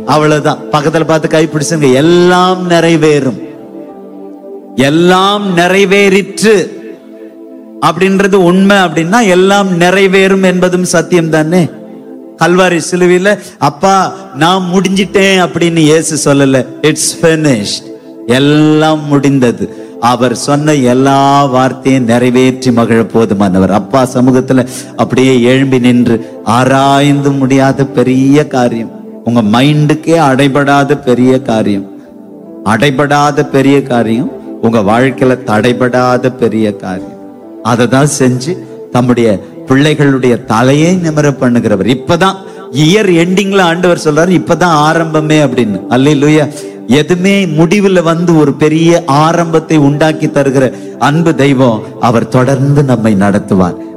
அவ்வளவுதான் பக்கத்துல பார்த்து கை பிடிச்சுங்க எல்லாம் நிறைவேறும் எல்லாம் நிறைவேறிற்று அப்படின்றது உண்மை அப்படின்னா எல்லாம் நிறைவேறும் என்பதும் சத்தியம் தானே கல்வாரி சிலுவையில அப்பா நான் முடிஞ்சிட்டேன் அப்படின்னு இயேசு சொல்லல இட்ஸ் finished எல்லாம் முடிந்தது அவர் சொன்ன எல்லா வார்த்தையும் நிறைவேற்றி மகிழ போதுமானவர் அப்பா சமூகத்துல அப்படியே எழும்பி நின்று ஆராய்ந்து முடியாத பெரிய காரியம் உங்க மைண்டுக்கே அடைபடாத பெரிய காரியம் அடைபடாத பெரிய காரியம் உங்க வாழ்க்கையில தடைபடாத பெரிய காரியம் அதை தான் செஞ்சு தம்முடைய பிள்ளைகளுடைய தலையை நிமிர பண்ணுகிறவர் இப்பதான் இயர் எண்டிங்ல ஆண்டவர் சொல்றாரு இப்பதான் ஆரம்பமே அப்படின்னு அல்லேலூயா எதுவுமே முடிவுல வந்து ஒரு பெரிய ஆரம்பத்தை உண்டாக்கி தருகிற அன்பு தெய்வம் அவர் தொடர்ந்து நம்மை நடத்துவார்